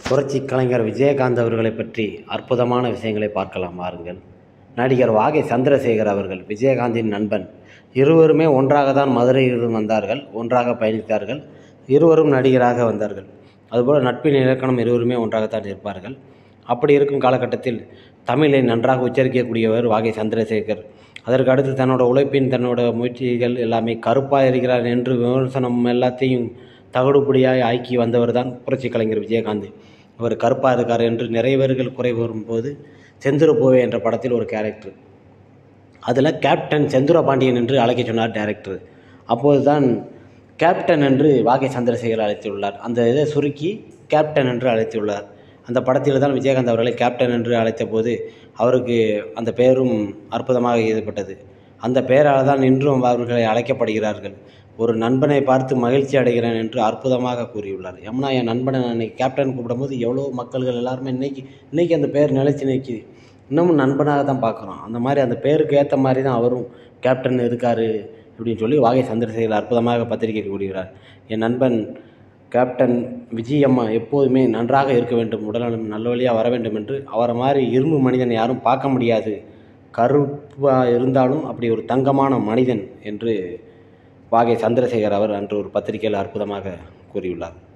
புரட்சி கலைஞர் விஜயகாந்த் அவர்களை பற்றி அற்புதமான விஷயங்களை பார்க்கலாம் வாருங்கள் நடிகர் வாகை சந்திரசேகர் அவர்கள் விஜயகாந்தின் நண்பன் இருவருமே ஒன்றாக தான் மதுரையிலிருந்து வந்தார்கள் ஒன்றாக பயணித்தார்கள் இருவரும் நடிகராக வந்தார்கள் அதுபோல் நட்பின் இலக்கணம் இருவருமே ஒன்றாகத்தான் இருப்பார்கள் அப்படி இருக்கும் காலகட்டத்தில் தமிழை நன்றாக உச்சரிக்கக்கூடியவர் வாகை சந்திரசேகர் அதற்கு அடுத்து தன்னோட உழைப்பின் தன்னோட முயற்சிகள் எல்லாமே கருப்பாக இருக்கிறார் என்று விமர்சனம் எல்லாத்தையும் தகடுபடியாக ஆக்கி வந்தவர் தான் புரட்சி கலைஞர் விஜயகாந்த் அவர் கருப்பாக இருக்கார் என்று நிறைய பேர்கள் குறை வரும்போது செந்துரு பூவே என்ற படத்தில் ஒரு கேரக்டர் அதில் கேப்டன் செந்துர பாண்டியன் என்று அழைக்க சொன்னார் டைரக்டர் அப்போது தான் கேப்டன் என்று வாகை சந்திரசேகர் அழைத்துள்ளார் அந்த இதை சுருக்கி கேப்டன் என்று அழைத்துள்ளார் அந்த படத்தில் தான் விஜயகாந்த் அவர்களை கேப்டன் என்று அழைத்த போது அவருக்கு அந்த பெயரும் அற்புதமாக எழுதப்பட்டது அந்த பெயரால் தான் இன்றும் அவர்களை அழைக்கப்படுகிறார்கள் ஒரு நண்பனை பார்த்து மகிழ்ச்சி அடைகிறேன் என்று அற்புதமாக கூறியுள்ளார் யமுனா என் நண்பனை நான் இன்னைக்கு கேப்டன் கூப்பிடும்போது எவ்வளோ மக்கள்கள் எல்லாருமே இன்னைக்கு இன்னைக்கு அந்த பெயர் நிலைச்சு நிற்கிது இன்னமும் நண்பனாக தான் பார்க்குறோம் அந்த மாதிரி அந்த பேருக்கு ஏற்ற மாதிரி தான் அவரும் கேப்டன் இருக்கார் அப்படின்னு சொல்லி வாகை சந்திரசேகர் அற்புதமாக பத்திரிகை கூறுகிறார் என் நண்பன் கேப்டன் விஜய் அம்மா எப்போதுமே நன்றாக இருக்க வேண்டும் உடல்நலம் நல்ல வழியாக வர வேண்டும் என்று அவரை மாதிரி இரும்பு மனிதன் யாரும் பார்க்க முடியாது கருப்பாக இருந்தாலும் அப்படி ஒரு தங்கமான மனிதன் என்று வாகை சந்திரசேகர் அவர் அன்று ஒரு பத்திரிகையில் அற்புதமாக கூறியுள்ளார்